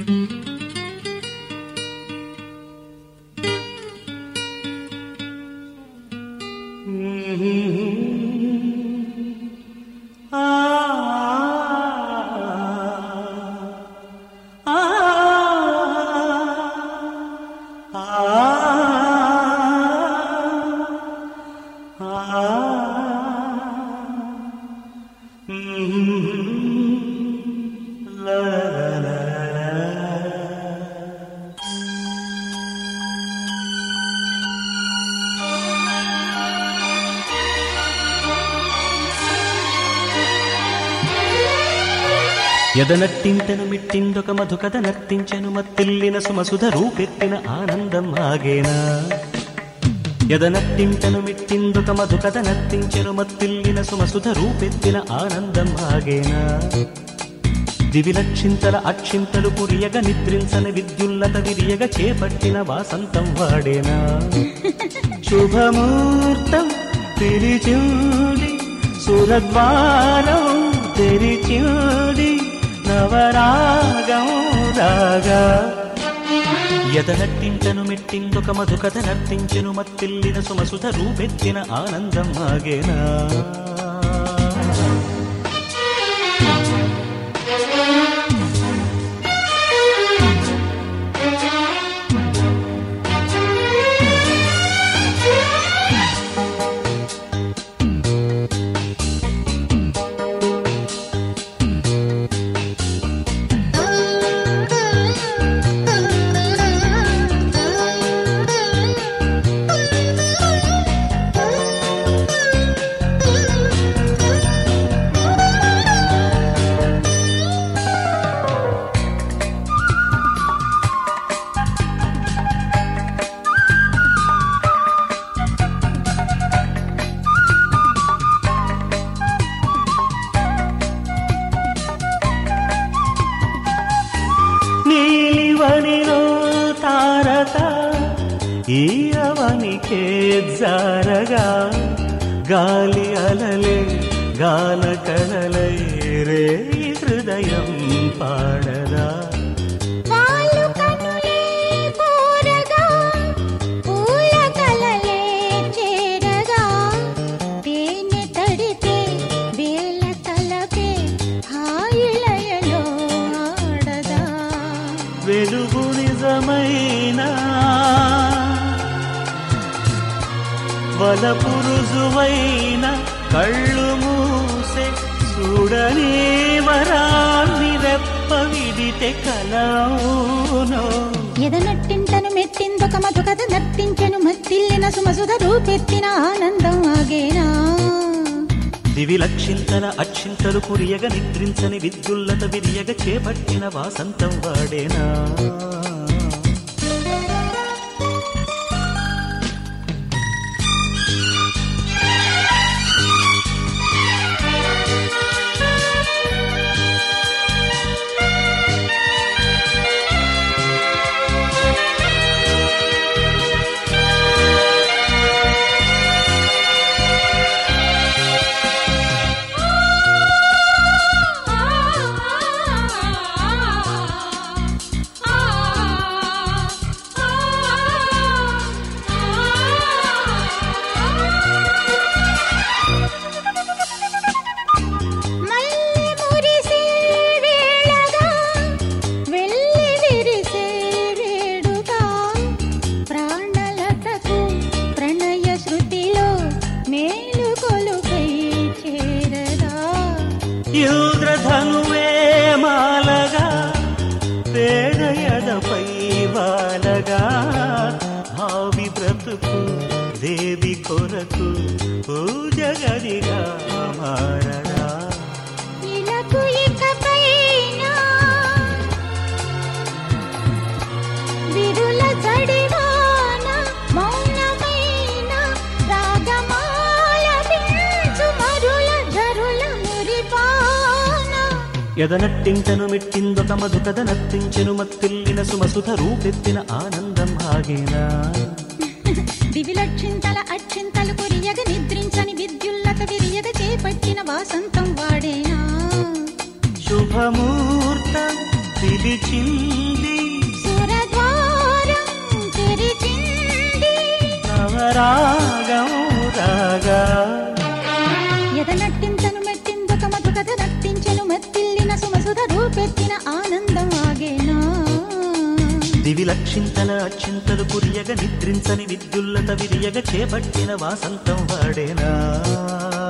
ఎదనట్టింతను మిట్టిందొక మధుకథ నర్తించెను మత్తిల్లిన సుమసుధ రూపెత్తిన ఆనందం ఆగేనా ఎదనట్టింతను మిట్టిందొక మధుకథ నర్తించెను మత్తిల్లిన సుమసుధ రూపెత్తిన ఆనందం ఆగేనా దివిలక్షింతల అక్షింతలు కురియగ నిద్రించని విద్యుల్లత విరియగ చేపట్టిన వాసంతం వాడేనా శుభముహూర్తం పిలిచూడి సురద్వారం తెరిచూడి నవరాగం రాగా ఎదనట్టింటను మెట్టిందొక మధుకథ నర్తించెను మత్తిల్లిన సుమసుధ రూపెత్తిన ఆనందం ఆగేనా నీలివనిలో తారక ఈ అవనికే జారగా గాలి అలలే గాన కళలై రే హృదయం పాడదా వాళ్ళు కనులే కోరగా పూల కలలే చేరగా తేనె తడితే వేల తలపే హాయిలయలో ఆడదా వెలుగు నిజమైన వలపు రుజువైన కళ్ళు మూసే చూడని వరాన్ని రెప్ప విడితే కలవునో ఎదనట్టింటను మెట్టిందొక మధుకథ నర్తించెను మత్తిల్లిన సుమసుధ రూపెత్తిన ఆనందం ఆగేనా దివిలక్షింతల అక్షింతలు కురియగ నిద్రించని విద్యుల్లత విరియగ చేపట్టిన వాసంతం వాడేనా మల్లె మురిసే వేళగా వెళ్ళి విరిసే వేడుగా ప్రాణలతకు ప్రణయ శృతిలో మేలు కొలుపై చేరదా ఇంద్రధనువే మాలగా పేదయదపై వాలగా భావి బ్రతుకు దేవి కొరకు పూజ గదిగా మారడా ఇలకు ఇకపైన విరుల జడివాన మౌనమైన రాగమాల పిల్చు మరుల జరుల మురిపాన ఎదనట్టింటను మెట్టిందొక మధుకథ నర్తించెను మత్తిల్లిన సుమసుధ రూపెత్తిన ఆనందం ఆగేనా దివిలక్షింతల అక్షింతలు కురియగ నిద్రించని విద్యుల్లత విరియగ చేపట్టిన వాసంతం వాడేనా శుభమూర్తం పిలిచింది సురద్వారం తెరిచింది నవరాగం రాగా ఎదనట్టింతను మెట్టిందొక మధుకథ నట్టించెను మెత్తిల్లిన సుమసుధ రూపెత్తిన ఆనందం ఆగేనా దివి లక్షింతల అచ్చింతలు కురియగ నిద్రించని విద్యుల్లత విరియగ చేపట్టిన వాసంతం వాడేనా